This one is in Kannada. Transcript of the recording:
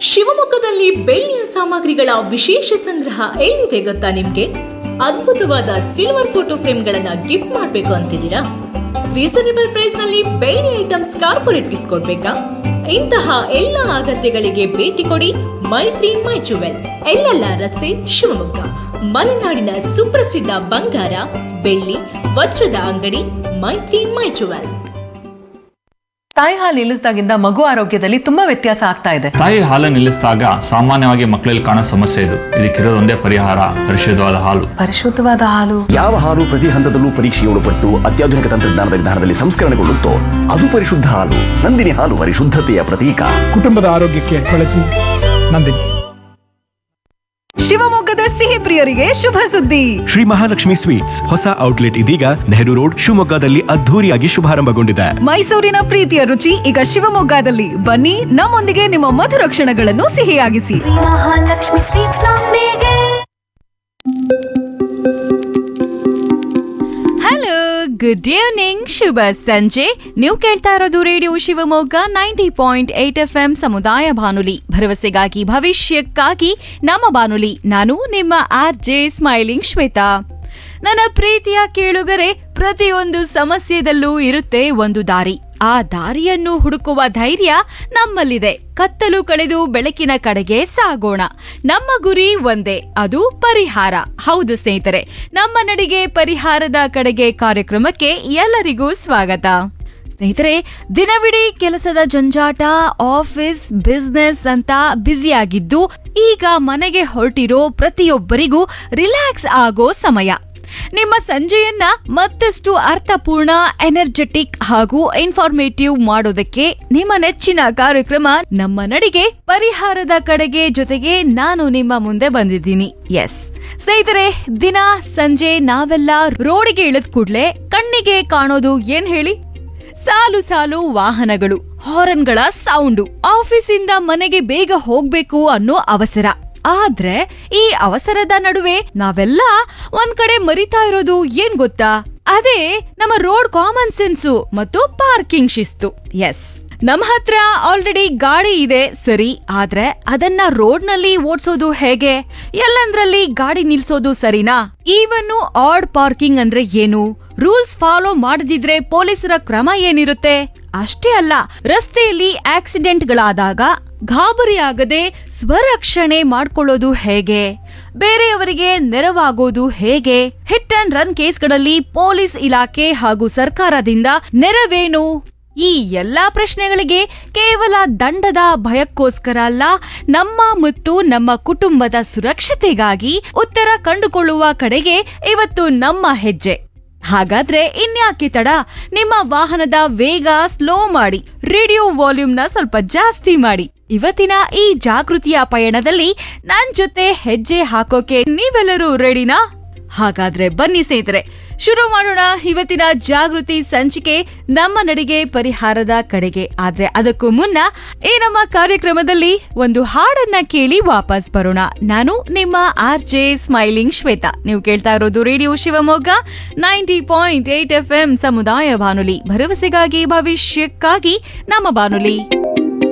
ಶಿವಮೊಗ್ಗದಲ್ಲಿ ಬೆಳ್ಳಿಯ ಸಾಮಗ್ರಿಗಳ ವಿಶೇಷ ಸಂಗ್ರಹ ಎಲ್ಲಿದೆ ಗೊತ್ತಾ ನಿಮ್ಗೆ ಅದ್ಭುತವಾದ ಸಿಲ್ವರ್ ಫೋಟೋ ಫ್ರೇಮ್ಗಳನ್ನ ಗಿಫ್ಟ್ ಮಾಡಬೇಕು ಅಂತಿದ್ದೀರಾ ರೀಸನೇಬಲ್ ಪ್ರೈಸ್ ನಲ್ಲಿ ಬೆಳ್ಳಿ ಐಟಮ್ಸ್ ಕಾರ್ಪೊರೇಟ್ ಗಿಫ್ಟ್ ಕೊಡ್ಬೇಕಾ ಇಂತಹ ಎಲ್ಲ ಅಗತ್ಯಗಳಿಗೆ ಭೇಟಿ ಕೊಡಿ ಮೈತ್ರಿ ಮೈ ಜುವೆಲ್ ಎಲ್ಲೆಲ್ಲ ರಸ್ತೆ ಶಿವಮೊಗ್ಗ ಮಲೆನಾಡಿನ ಸುಪ್ರಸಿದ್ಧ ಬಂಗಾರ ಬೆಳ್ಳಿ ವಜ್ರದ ಅಂಗಡಿ ಮೈತ್ರಿ ಮೈ ಜುವೆಲ್ ತಾಯಿ ಹಾಲು ನಿಲ್ಲಿಸಿದಾಗಿಂದ ಮಗು ಆರೋಗ್ಯದಲ್ಲಿ ತುಂಬಾ ವ್ಯತ್ಯಾಸ ಆಗ್ತಾ ಇದೆ ತಾಯಿ ಹಾಲು ನಿಲ್ಲಿಸಿದಾಗ ಸಾಮಾನ್ಯವಾಗಿ ಮಕ್ಕಳಲ್ಲಿ ಕಾಣೋ ಸಮಸ್ಯೆ ಇದು ಇದಕ್ಕಿರೋದೊಂದೇ ಪರಿಹಾರ ಪರಿಶುದ್ಧವಾದ ಹಾಲು ಪರಿಶುದ್ಧವಾದ ಹಾಲು ಯಾವ ಹಾಲು ಪ್ರತಿ ಹಂತದಲ್ಲೂ ಪರೀಕ್ಷೆಗೆ ಒಳಪಟ್ಟು ಅತ್ಯಾಧುನಿಕ ತಂತ್ರಜ್ಞಾನದ ವಿಧಾನದಲ್ಲಿ ಸಂಸ್ಕರಣೆಗೊಳ್ಳುತ್ತೋ ಅದು ಪರಿಶುದ್ಧ ಹಾಲು ನಂದಿನಿ ಹಾಲು ಪರಿಶುದ್ಧತೆಯ ಪ್ರತೀಕ ಕುಟುಂಬದ ಆರೋಗ್ಯಕ್ಕೆ ಬಳಸಿ ನಂದಿನಿ ಶಿವಮೊಗ್ಗದ ಸಿಹಿ ಪ್ರಿಯರಿಗೆ ಶುಭ ಸುದ್ದಿ ಶ್ರೀ ಮಹಾಲಕ್ಷ್ಮಿ ಸ್ವೀಟ್ಸ್ ಹೊಸ ಔಟ್ಲೆಟ್ ಇದೀಗ ನೆಹರು ರೋಡ್ ಶಿವಮೊಗ್ಗದಲ್ಲಿ ಅದ್ಧೂರಿಯಾಗಿ ಶುಭಾರಂಭಗೊಂಡಿದೆ ಮೈಸೂರಿನ ಪ್ರೀತಿಯ ರುಚಿ ಈಗ ಶಿವಮೊಗ್ಗದಲ್ಲಿ ಬನ್ನಿ ನಮ್ಮೊಂದಿಗೆ ನಿಮ್ಮ ಮಧುರ ಕ್ಷಣಗಳನ್ನು ಸಿಹಿಯಾಗಿಸಿ ಮಹಾಲಕ್ಷ್ಮಿ ಸ್ವೀಟ್ಸ್ ನೊಂದಿಗೆ ಹಲೋ ಗುಡ್ ಈವ್ನಿಂಗ್ ಶುಭ ಸಂಜೆ ನೀವು ಕೇಳ್ತಾ ಇರೋದು radio Shivamogga ninety point eight F M ಸಮುದಾಯ ಬಾನುಲಿ ಭರವಸೆಗಾಗಿ ಭವಿಷ್ಯಕ್ಕಾಗಿ ನಮ್ಮ ಬಾನುಲಿ ನಾನು ನಿಮ್ಮ ಆರ್ ಜೆ ಸ್ಮೈಲಿಂಗ್ ಶ್ವೇತಾ ನನ್ನ ಪ್ರೀತಿಯ ಕೇಳುಗರೆ ಪ್ರತಿಯೊಂದು ಸಮಸ್ಯೆದಲ್ಲೂ ಇರುತ್ತೆ ಒಂದು ದಾರಿ ಆ ದಾರಿಯನ್ನು ಹುಡುಕುವ ಧೈರ್ಯ ನಮ್ಮಲ್ಲಿದೆ ಕತ್ತಲು ಕಳೆದು ಬೆಳಕಿನ ಕಡೆಗೆ ಸಾಗೋಣ ನಮ್ಮ ಗುರಿ ಒಂದೇ ಅದು ಪರಿಹಾರ ಹೌದು ಸ್ನೇಹಿತರೆ ನಮ್ಮ ನಡಿಗೆ ಪರಿಹಾರದ ಕಡೆಗೆ ಕಾರ್ಯಕ್ರಮಕ್ಕೆ ಎಲ್ಲರಿಗೂ ಸ್ವಾಗತ ಸ್ನೇಹಿತರೆ ದಿನವಿಡೀ ಕೆಲಸದ ಜಂಜಾಟ ಆಫೀಸ್ ಬಿಸ್ನೆಸ್ ಅಂತ ಬ್ಯುಸಿಯಾಗಿದ್ದು ಈಗ ಮನೆಗೆ ಹೊರಟಿರೋ ಪ್ರತಿಯೊಬ್ಬರಿಗೂ ರಿಲ್ಯಾಕ್ಸ್ ಆಗೋ ಸಮಯ ನಿಮ್ಮ ಸಂಜೆಯನ್ನ ಮತ್ತಷ್ಟು ಅರ್ಥಪೂರ್ಣ ಎನರ್ಜೆಟಿಕ್ ಹಾಗೂ ಇನ್ಫಾರ್ಮೇಟಿವ್ ಮಾಡೋದಕ್ಕೆ ನಿಮ್ಮ ನೆಚ್ಚಿನ ಕಾರ್ಯಕ್ರಮ ನಮ್ಮ ನಡಿಗೆ ಪರಿಹಾರದ ಕಡೆಗೆ ಜೊತೆಗೆ ನಾನು ನಿಮ್ಮ ಮುಂದೆ ಬಂದಿದ್ದೀನಿ ಎಸ್ ಸ್ನೇಹಿತರೆ ದಿನ ಸಂಜೆ ನಾವೆಲ್ಲ ರೋಡಿಗೆ ಇಳಿದ ಕೂಡ್ಲೆ ಕಣ್ಣಿಗೆ ಕಾಣೋದು ಏನ್ ಹೇಳಿ ಸಾಲು ಸಾಲು ವಾಹನಗಳು ಹಾರನ್ಗಳ ಸೌಂಡು ಆಫೀಸಿಂದ ಮನೆಗೆ ಬೇಗ ಹೋಗ್ಬೇಕು ಅನ್ನೋ ಅವಸರ ಆದ್ರೆ ಈ ಅವಸರದ ನಡುವೆ ನಾವೆಲ್ಲ ಒಂದ್ ಕಡೆ ಮರಿತಾ ಇರೋದು ಏನ್ ಗೊತ್ತಾ ಅದೇ ನಮ್ಮ ರೋಡ್ ಕಾಮನ್ ಸೆನ್ಸು ಮತ್ತು ಪಾರ್ಕಿಂಗ್ ಶಿಸ್ತು ಎಸ್ ನಮ್ಮ ಹತ್ರ ಆಲ್ರೆಡಿ ಗಾಡಿ ಇದೆ ಸರಿ ಆದ್ರೆ ಅದನ್ನ ರೋಡ್ ನಲ್ಲಿ ಓಡ್ಸೋದು ಹೇಗೆ ಎಲ್ಲಂದ್ರಲ್ಲಿ ಗಾಡಿ ನಿಲ್ಸೋದು ಸರಿನಾ ಈವನ್ನು ಆಡ್ ಪಾರ್ಕಿಂಗ್ ಅಂದ್ರೆ ಏನು ರೂಲ್ಸ್ ಫಾಲೋ ಮಾಡದಿದ್ರೆ ಪೊಲೀಸರ ಕ್ರಮ ಏನಿರುತ್ತೆ ಅಷ್ಟೇ ಅಲ್ಲ ರಸ್ತೆಯಲ್ಲಿ ಆಕ್ಸಿಡೆಂಟ್ಗಳಾದಾಗ ಗಾಬರಿಯಾಗದೆ ಸ್ವರಕ್ಷಣೆ ಮಾಡ್ಕೊಳ್ಳೋದು ಹೇಗೆ ಬೇರೆಯವರಿಗೆ ನೆರವಾಗೋದು ಹೇಗೆ ಹಿಟ್ ಅಂಡ್ ರನ್ ಕೇಸ್ಗಳಲ್ಲಿ ಪೊಲೀಸ್ ಇಲಾಖೆ ಹಾಗೂ ಸರ್ಕಾರದಿಂದ ನೆರವೇನು ಈ ಎಲ್ಲಾ ಪ್ರಶ್ನೆಗಳಿಗೆ ಕೇವಲ ದಂಡದ ಭಯಕ್ಕೋಸ್ಕರ ಅಲ್ಲ ನಮ್ಮ ಮತ್ತು ನಮ್ಮ ಕುಟುಂಬದ ಸುರಕ್ಷತೆಗಾಗಿ ಉತ್ತರ ಕಂಡುಕೊಳ್ಳುವ ಕಡೆಗೆ ಇವತ್ತು ನಮ್ಮ ಹೆಜ್ಜೆ ಹಾಗಾದ್ರೆ ಇನ್ಯಾಕೆ ತಡ ನಿಮ್ಮ ವಾಹನದ ವೇಗ ಸ್ಲೋ ಮಾಡಿ ರೇಡಿಯೋ ವಾಲ್ಯೂಮ್ನ ಸ್ವಲ್ಪ ಜಾಸ್ತಿ ಮಾಡಿ ಇವತ್ತಿನ ಈ ಜಾಗೃತಿಯ ಪಯಣದಲ್ಲಿ ನನ್ ಜೊತೆ ಹೆಜ್ಜೆ ಹಾಕೋಕೆ ನೀವೆಲ್ಲರೂ ರೆಡಿನಾ ಹಾಗಾದ್ರೆ ಬನ್ನಿ ಸ್ನೇಹಿತರೆ ಶುರು ಮಾಡೋಣ ಇವತ್ತಿನ ಜಾಗೃತಿ ಸಂಚಿಕೆ ನಮ್ಮ ನಡಿಗೆ ಪರಿಹಾರದ ಕಡೆಗೆ ಆದ್ರೆ ಅದಕ್ಕೂ ಮುನ್ನ ಈ ನಮ್ಮ ಕಾರ್ಯಕ್ರಮದಲ್ಲಿ ಒಂದು ಹಾಡನ್ನ ಕೇಳಿ ವಾಪಸ್ ಬರೋಣ ನಾನು ನಿಮ್ಮ ಆರ್ ಜೆ ಸ್ಮೈಲಿಂಗ್ ಶ್ವೇತಾ ನೀವು ಕೇಳ್ತಾ ಇರೋದು radio Shivamogga ninety point eight F M ಸಮುದಾಯ ಬಾನುಲಿ ಭರವಸೆಗಾಗಿ ಭವಿಷ್ಯಕ್ಕಾಗಿ ನಮ್ಮ ಬಾನುಲಿ